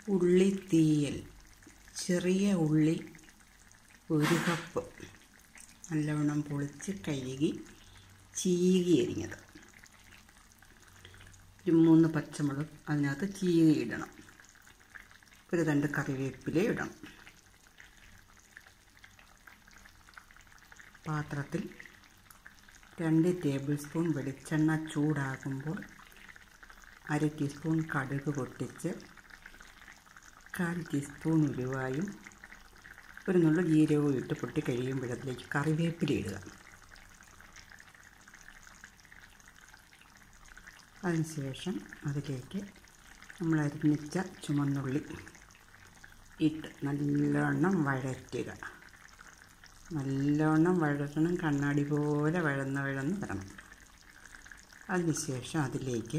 ഉള്ളിത്തീയൽ ചെറിയ ഉള്ളി ഒരു കപ്പ് നല്ലവണ്ണം പൊളിച്ച് കഴുകി ചീകി അരിഞ്ഞത് ഒരു മൂന്ന് പച്ചമുളക് അതിനകത്ത് ചീകി ഇടണം ഒരു രണ്ട് കറിവേപ്പില ഇടണം പാത്രത്തിൽ രണ്ട് ടേബിൾ സ്പൂൺ വെളിച്ചെണ്ണ ചൂടാകുമ്പോൾ അര ടീസ്പൂൺ കടുക് പൊട്ടിച്ച് കാൽ ടീസ്പൂൺ ഉലുവായും ഒരു നുള്ള ജീരകവും ഇട്ട് പൊട്ടി കഴിയുമ്പോഴത്തേക്ക് കറിവേപ്പില ഇടുക അതിനുശേഷം അതിലേക്ക് നമ്മൾ അരിഞ്ഞിച്ച ചുമന്നുള്ളി ഇട്ട് നല്ലവണ്ണം വഴറ്റുക നല്ലവണ്ണം വഴറ്റണം കണ്ണാടി പോലെ വഴന്ന് വഴന്ന് വരണം അതിനുശേഷം അതിലേക്ക്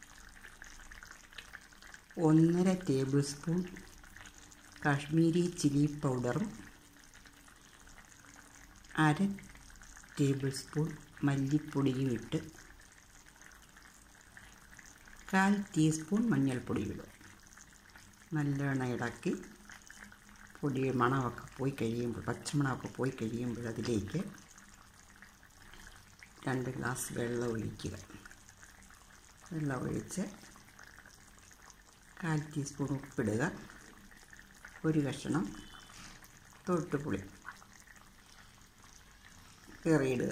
ഒന്നര ടേബിൾ സ്പൂൺ കാശ്മീരി ചില്ലി പൗഡറും അര ടേബിൾ സ്പൂൺ മല്ലിപ്പൊടിയും ഇട്ട് കാൽ ടീസ്പൂൺ മഞ്ഞൾപ്പൊടിയും ഇടും നല്ലവണ്ണം ഇളക്കി പൊടി മണമൊക്കെ പോയി കഴിയുമ്പോൾ പച്ചമണമൊക്കെ പോയി കഴിയുമ്പോൾ അതിലേക്ക് രണ്ട് ഗ്ലാസ് വെള്ളം ഒഴിക്കുക വെള്ളം ഒഴിച്ച് കാൽ ടീസ്പൂൺ ഉപ്പിടുക ഒരു കഷ്ണം തൊട്ടുപുളി കയറിയിടുക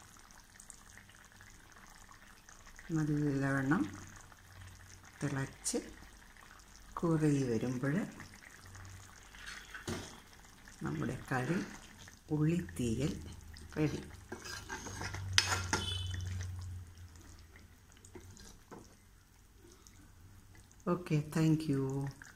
നല്ലവണ്ണം തിളച്ച് കുറുകി വരുമ്പോൾ നമ്മുടെ കറി ഉള്ളിത്തീയൽ റെഡി ഓക്കെ താങ്ക് യു